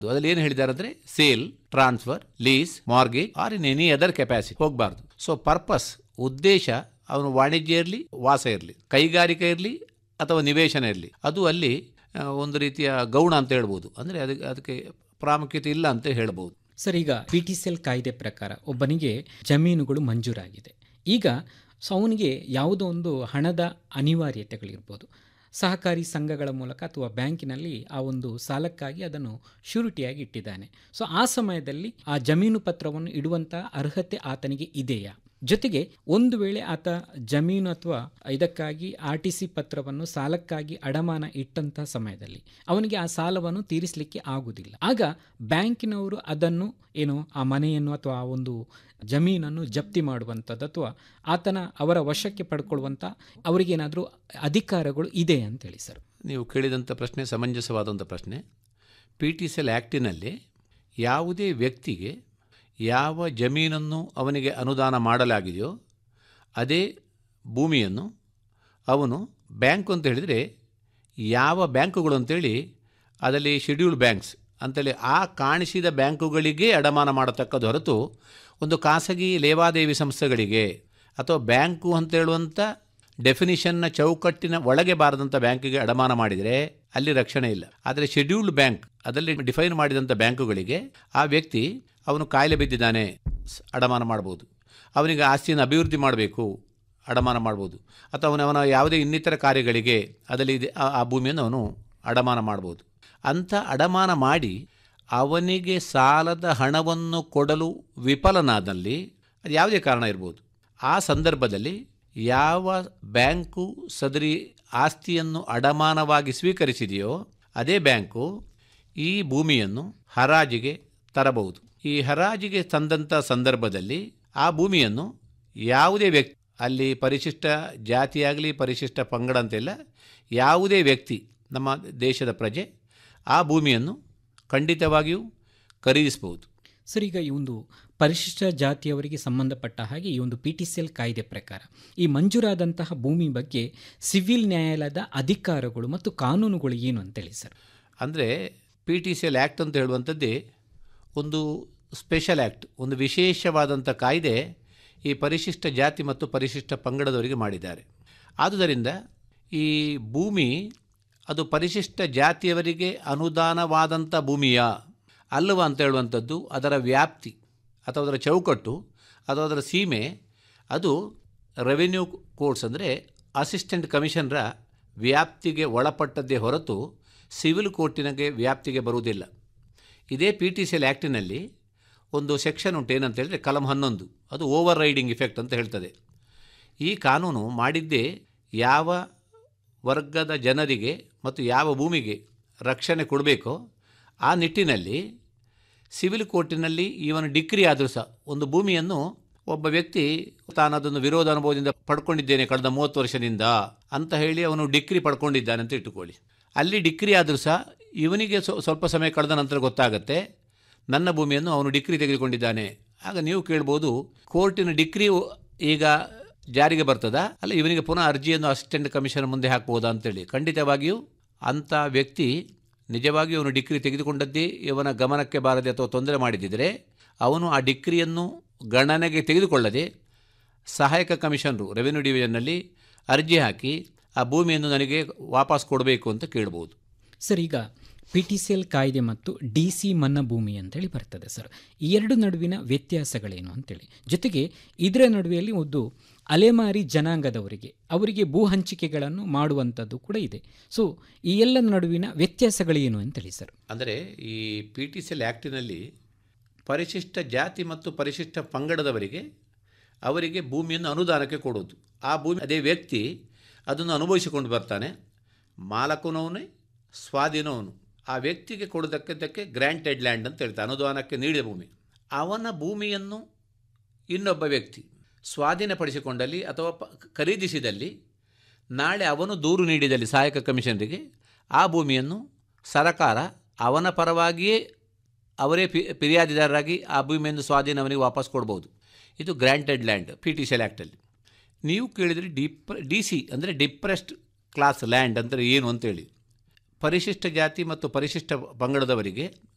ಅದ್ರಲ್ಲಿ ಏನು ಹೇಳಿದ್ದಾರೆ ಅಂದ್ರೆ sale transfer lease mortgage or in any other capacity ಹೋಗಬಾರ್ದು ಸೊ ಪರ್ಪಸ್ ಉದ್ದೇಶ ಅವನು ವಾಣಿಜ್ಯ ಇರಲಿ ವಾಸ ಇರಲಿ ಕೈಗಾರಿಕೆ ಇರಲಿ ಅಥವಾ ನಿವೇಶನ ಇರಲಿ ಅದು ಅಲ್ಲಿ ಆ, ಒಂದು ರೀತಿಯ ಗೌಣ ಅಂತ ಹೇಳ್ಬೋದು ಅಂದರೆ ಅದಕ್ಕೆ ಅದಕ್ಕೆ ಪ್ರಾಮುಖ್ಯತೆ ಇಲ್ಲ ಅಂತ ಹೇಳ್ಬೋದು ಸರ್ ಈಗ ಪಿ ಟಿ ಸಿ ಎಲ್ ಕಾಯ್ದೆ ಪ್ರಕಾರ ಒಬ್ಬನಿಗೆ ಜಮೀನುಗಳು ಮಂಜೂರಾಗಿದೆ ಈಗ ಸೊ ಅವನಿಗೆ ಯಾವುದೋ ಒಂದು ಹಣದ ಅನಿವಾರ್ಯತೆಗಳಿರ್ಬೋದು ಸಹಕಾರಿ ಸಂಘಗಳ ಮೂಲಕ ಅಥವಾ ಬ್ಯಾಂಕಿನಲ್ಲಿ ಆ ಒಂದು ಸಾಲಕ್ಕಾಗಿ ಅದನ್ನು ಶ್ಯೂರಿಟಿಯಾಗಿ ಇಟ್ಟಿದ್ದಾನೆ ಸೊ ಆ ಸಮಯದಲ್ಲಿ ಆ ಜಮೀನು ಪತ್ರವನ್ನು ಇಡುವಂಥ ಅರ್ಹತೆ ಆತನಿಗೆ ಇದೆಯಾ ಜೊತೆಗೆ ಒಂದು ವೇಳೆ ಆತ ಜಮೀನು ಅಥವಾ ಇದಕ್ಕಾಗಿ ಆರ್ ಟಿ ಸಿ ಪತ್ರವನ್ನು ಸಾಲಕ್ಕಾಗಿ ಅಡಮಾನ ಇಟ್ಟಂಥ ಸಮಯದಲ್ಲಿ ಅವನಿಗೆ ಆ ಸಾಲವನ್ನು ತೀರಿಸಲಿಕ್ಕೆ ಆಗುವುದಿಲ್ಲ ಆಗ ಬ್ಯಾಂಕಿನವರು ಅದನ್ನು ಏನು ಆ ಮನೆಯನ್ನು ಅಥವಾ ಆ ಒಂದು ಜಮೀನನ್ನು ಜಪ್ತಿ ಮಾಡುವಂಥದ್ದು ಅಥವಾ ಆತನ ಅವರ ವಶಕ್ಕೆ ಪಡ್ಕೊಳ್ಳುವಂಥ ಅವರಿಗೇನಾದರೂ ಅಧಿಕಾರಗಳು ಇದೆ ಅಂತೇಳಿ ಸರ್ ನೀವು ಕೇಳಿದಂಥ ಪ್ರಶ್ನೆ ಸಮಂಜಸವಾದಂಥ ಪ್ರಶ್ನೆ ಪಿ ಟಿ ಸಿ ಎಲ್ ಆ್ಯಕ್ಟಿನಲ್ಲಿ ಯಾವುದೇ ವ್ಯಕ್ತಿಗೆ ಯಾವ ಜಮೀನನ್ನು ಅವನಿಗೆ ಅನುದಾನ ಮಾಡಲಾಗಿದೆಯೋ ಅದೇ ಭೂಮಿಯನ್ನು ಅವನು ಬ್ಯಾಂಕು ಅಂತ ಹೇಳಿದರೆ ಯಾವ ಬ್ಯಾಂಕುಗಳು ಅಂತೇಳಿ ಅದರಲ್ಲಿ ಶೆಡ್ಯೂಲ್ಡ್ ಬ್ಯಾಂಕ್ಸ್ ಅಂತೇಳಿ ಆ ಕಾಣಿಸಿದ ಬ್ಯಾಂಕುಗಳಿಗೆ ಅಡಮಾನ ಮಾಡತಕ್ಕದ್ದು ಹೊರತು ಒಂದು ಖಾಸಗಿ ಲೇವಾದೇವಿ ಸಂಸ್ಥೆಗಳಿಗೆ ಅಥವಾ ಬ್ಯಾಂಕು ಅಂತ ಹೇಳುವಂಥ ಡೆಫಿನಿಷನ್ನ ಚೌಕಟ್ಟಿನ ಒಳಗೆ ಬಾರದಂಥ ಬ್ಯಾಂಕಿಗೆ ಅಡಮಾನ ಮಾಡಿದರೆ ಅಲ್ಲಿ ರಕ್ಷಣೆ ಇಲ್ಲ ಆದರೆ ಶೆಡ್ಯೂಲ್ಡ್ ಬ್ಯಾಂಕ್ ಅದರಲ್ಲಿ ಡಿಫೈನ್ ಮಾಡಿದಂಥ ಬ್ಯಾಂಕುಗಳಿಗೆ ಆ ವ್ಯಕ್ತಿ ಅವನು ಕಾಯಿಲೆ ಬಿದ್ದಿದ್ದಾನೆ ಸ್- ಅಡಮಾನ ಮಾಡ್ಬೋದು ಅವನಿಗೆ ಆಸ್ತಿಯನ್ನು ಅಭಿವೃದ್ಧಿ ಮಾಡಬೇಕು ಅಡಮಾನ ಮಾಡ್ಬೋದು ಅಥವಾ ಅವನ ಅವನ ಯಾವುದೇ ಇನ್ನಿತರ ಕಾರ್ಯಗಳಿಗೆ ಅದರಲ್ಲಿ ಇದೆ ಆ- ಆ ಭೂಮಿಯನ್ನು ಅವನು ಅಡಮಾನ ಮಾಡ್ಬೋದು ಅಂಥ ಅಡಮಾನ ಮಾಡಿ ಅವನಿಗೆ ಸಾಲದ ಹಣವನ್ನು ಕೊಡಲು ವಿಫಲನಾದಲ್ಲಿ ಅದು ಯಾವುದೇ ಕಾರಣ ಇರ್ಬೋದು ಆ ಸಂದರ್ಭದಲ್ಲಿ ಯಾವ ಬ್ಯಾಂಕು ಸದರಿ ಆಸ್ತಿಯನ್ನು ಅಡಮಾನವಾಗಿ ಸ್ವೀಕರಿಸಿದೆಯೋ ಅದೇ ಬ್ಯಾಂಕು ಈ ಭೂಮಿಯನ್ನು ಹರಾಜಿಗೆ ತರಬಹುದು ಈ ಹರಾಜಿಗೆ ತಂದಂಥ ಸಂದರ್ಭದಲ್ಲಿ ಆ ಭೂಮಿಯನ್ನು ಯಾವುದೇ ವ್ಯಕ್ತಿ ಅಲ್ಲಿ ಪರಿಶಿಷ್ಟ ಜಾತಿಯಾಗಲಿ ಪರಿಶಿಷ್ಟ ಪಂಗಡ ಅಂತಿಲ್ಲ ಯಾವುದೇ ವ್ಯಕ್ತಿ ನಮ್ಮ ದೇಶದ ಪ್ರಜೆ ಆ ಭೂಮಿಯನ್ನು ಖಂಡಿತವಾಗಿಯೂ ಖರೀದಿಸಬಹುದು ಸರ್ ಈಗ ಈ ಒಂದು ಪರಿಶಿಷ್ಟ ಜಾತಿಯವರಿಗೆ ಸಂಬಂಧಪಟ್ಟ ಹಾಗೆ ಈ ಒಂದು ಪಿ ಟಿ ಸಿ ಎಲ್ ಕಾಯ್ದೆ ಪ್ರಕಾರ ಈ ಮಂಜೂರಾದಂತಹ ಭೂಮಿ ಬಗ್ಗೆ ಸಿವಿಲ್ ನ್ಯಾಯಾಲಯದ ಅಧಿಕಾರಗಳು ಮತ್ತು ಕಾನೂನುಗಳು ಏನು ಅಂತೇಳಿ ಸರ್ ಅಂದರೆ P T C L act ಅಂತ ಹೇಳುವಂಥದ್ದೇ ಒಂದು ಸ್ಪೆಷಲ್ ಆ್ಯಕ್ಟ್ ಒಂದು ವಿಶೇಷವಾದಂಥ ಕಾಯ್ದೆ ಈ ಪರಿಶಿಷ್ಟ ಜಾತಿ ಮತ್ತು ಪರಿಶಿಷ್ಟ ಪಂಗಡದವರಿಗೆ ಮಾಡಿದ್ದಾರೆ ಆದುದರಿಂದ ಈ ಭೂಮಿ ಅದು ಪರಿಶಿಷ್ಟ ಜಾತಿಯವರಿಗೆ ಅನುದಾನವಾದಂಥ ಭೂಮಿಯಾ ಅಲ್ಲವಾ ಅಂತ ಹೇಳುವಂಥದ್ದು ಅದರ ವ್ಯಾಪ್ತಿ ಅಥವಾ ಅದರ ಚೌಕಟ್ಟು ಅಥವಾ ಅದರ ಸೀಮೆ ಅದು ರೆವೆನ್ಯೂ ಕೋರ್ಟ್ಸ್ ಅಂದರೆ ಅಸಿಸ್ಟೆಂಟ್ ಕಮಿಷನರ ವ್ಯಾಪ್ತಿಗೆ ಒಳಪಟ್ಟದ್ದೇ ಹೊರತು ಸಿವಿಲ್ ಕೋರ್ಟಿನಗೆ ವ್ಯಾಪ್ತಿಗೆ ಬರುವುದಿಲ್ಲ ಇದೇ ಪಿ ಟಿ ಸಿ ಎಲ್ ಆ್ಯಕ್ಟಿನಲ್ಲಿ ಒಂದು ಸೆಕ್ಷನ್ ಉಂಟು ಏನಂತ ಹೇಳಿದ್ರೆ ಕಲಂ ಹನ್ನೊಂದು ಅದು ಓವರ್ ರೈಡಿಂಗ್ ಇಫೆಕ್ಟ್ ಅಂತ ಹೇಳ್ತದೆ ಈ ಕಾನೂನು ಮಾಡಿದ್ದೇ ಯಾವ ವರ್ಗದ ಜನರಿಗೆ ಮತ್ತು ಯಾವ ಭೂಮಿಗೆ ರಕ್ಷಣೆ ಕೊಡಬೇಕೋ ಆ ನಿಟ್ಟಿನಲ್ಲಿ ಸಿವಿಲ್ ಕೋರ್ಟಿನಲ್ಲಿ ಇವನು ಡಿಕ್ರಿ ಆದರೂ ಸಹ ಒಂದು ಭೂಮಿಯನ್ನು ಒಬ್ಬ ವ್ಯಕ್ತಿ ತಾನು ಅದನ್ನು ವಿರೋಧ ಅನುಭವದಿಂದ ಪಡ್ಕೊಂಡಿದ್ದೇನೆ ಕಳೆದ ಮೂವತ್ತು ವರ್ಷದಿಂದ ಅಂತ ಹೇಳಿ ಅವನು ಡಿಕ್ರಿ ಪಡ್ಕೊಂಡಿದ್ದಾನೆ ಅಂತ ಇಟ್ಟುಕೊಳ್ಳಿ ಅಲ್ಲಿ ಡಿಕ್ರಿ ಆದರೂ ಸಹ ಇವನಿಗೆ ಸ್ವ- ಸ್ವಲ್ಪ ಸಮಯ ಕಳೆದ ನಂತರ ಗೊತ್ತಾಗತ್ತೆ ನನ್ನ ಭೂಮಿಯನ್ನು ಅವನು ಡಿಕ್ರಿ ತೆಗೆದುಕೊಂಡಿದ್ದಾನೆ ಆಗ ನೀವು ಕೇಳ್ಬೋದು ಕೋರ್ಟಿನ ಡಿಕ್ರಿ ಈಗ ಜಾರಿಗೆ ಬರ್ತದಾ ಅಲ್ಲ ಇವನಿಗೆ ಪುನಃ ಅರ್ಜಿಯನ್ನು ಅಸಿಸ್ಟೆಂಟ್ ಕಮಿಷನ್ ಮುಂದೆ ಹಾಕ್ಬೋದಾ ಅಂತೇಳಿ ಖಂಡಿತವಾಗಿಯೂ ಅಂಥ ವ್ಯಕ್ತಿ ನಿಜವಾಗಿಯೂ ಅವನು ಡಿಗ್ರಿ ತೆಗೆದುಕೊಂಡದ್ದೇ ಇವನ ಗಮನಕ್ಕೆ ಬಾರದೆ ಅಥವಾ ತೊಂದರೆ ಮಾಡಿದ್ದಿದ್ರೆ ಅವನು ಆ ಡಿಗ್ರಿಯನ್ನು ಗಣನೆಗೆ ತೆಗೆದುಕೊಳ್ಳದೆ ಸಹಾಯಕ ಕಮಿಷನರು ರೆವೆನ್ಯೂ ಡಿವಿಷನ್ನಲ್ಲಿ ಅರ್ಜಿ ಹಾಕಿ ಆ ಭೂಮಿಯನ್ನು ನನಗೆ ವಾಪಸ್ ಕೊಡಬೇಕು ಅಂತ ಕೇಳ್ಬೋದು ಸರ್ ಈಗ ಪಿ ಟಿ ಸಿ ಎಲ್ ಕಾಯ್ದೆ ಮತ್ತು ಡಿ ಸಿ ಮನ್ನಾ ಭೂಮಿ ಅಂತೇಳಿ ಬರ್ತದೆ ಸರ್ ಈ ಎರಡು ನಡುವಿನ ವ್ಯತ್ಯಾಸಗಳೇನು ಅಂತೇಳಿ ಜೊತೆಗೆ ಇದರ ನಡುವೆಯಲ್ಲಿ ಒಂದು ಅಲೆಮಾರಿ ಜನಾಂಗದವರಿಗೆ ಅವರಿಗೆ ಭೂ ಹಂಚಿಕೆಗಳನ್ನು ಮಾಡುವಂಥದ್ದು ಕೂಡ ಇದೆ ಸೊ ಈ ಎಲ್ಲ ನಡುವಿನ ವ್ಯತ್ಯಾಸಗಳೇನು ಅಂತೇಳಿ ಸರ್ ಅಂದರೆ ಈ ಪಿ ಟಿ ಸಿ ಎಲ್ ಆ್ಯಕ್ಟಿನಲ್ಲಿ ಪರಿಶಿಷ್ಟ ಜಾತಿ ಮತ್ತು ಪರಿಶಿಷ್ಟ ಪಂಗಡದವರಿಗೆ ಅವರಿಗೆ ಭೂಮಿಯನ್ನು ಅನುದಾನಕ್ಕೆ ಕೊಡೋದು ಆ ಭೂಮಿ ಅದೇ ವ್ಯಕ್ತಿ ಅದನ್ನು ಅನುಭವಿಸಿಕೊಂಡು ಬರ್ತಾನೆ ಮಾಲಕನವನೇ ಸ್ವಾಧೀನವನು ಆ ವ್ಯಕ್ತಿಗೆ ಕೊಡೋದಕ್ಕೆ ಗ್ರ್ಯಾಂಟೆಡ್ ಲ್ಯಾಂಡ್ ಅಂತ ಹೇಳ್ತಾರೆ ಅನುದಾನಕ್ಕೆ ನೀಡಿದ ಭೂಮಿ ಅವನ ಭೂಮಿಯನ್ನು ಇನ್ನೊಬ್ಬ ವ್ಯಕ್ತಿ ಸ್ವಾಧೀನಪಡಿಸಿಕೊಂಡಲ್ಲಿ ಅಥವಾ ಪ ಖರೀದಿಸಿದಲ್ಲಿ ನಾಳೆ ಅವನು ದೂರು ನೀಡಿದಲ್ಲಿ ಸಹಾಯಕ ಕಮಿಷನರಿಗೆ ಆ ಭೂಮಿಯನ್ನು ಸರಕಾರ ಅವನ ಪರವಾಗಿಯೇ ಅವರೇ ಪಿ ಫಿರ್ಯಾದಿದಾರರಾಗಿ ಆ ಭೂಮಿಯನ್ನು ಸ್ವಾಧೀನ ಅವನಿಗೆ ವಾಪಸ್ ಕೊಡ್ಬೋದು ಇದು granted land P T C L ಆ್ಯಕ್ಟಲ್ಲಿ ನೀವು ಕೇಳಿದರೆ ಡಿಪ್ ಡಿ ಸಿ ಅಂದರೆ ಡಿಪ್ರೆಸ್ಡ್ ಕ್ಲಾಸ್ ಲ್ಯಾಂಡ್ ಅಂದರೆ ಏನು ಅಂತೇಳಿ ಪರಿಶಿಷ್ಟ ಜಾತಿ ಮತ್ತು ಪರಿಶಿಷ್ಟ ಪಂಗಡದವರಿಗೆ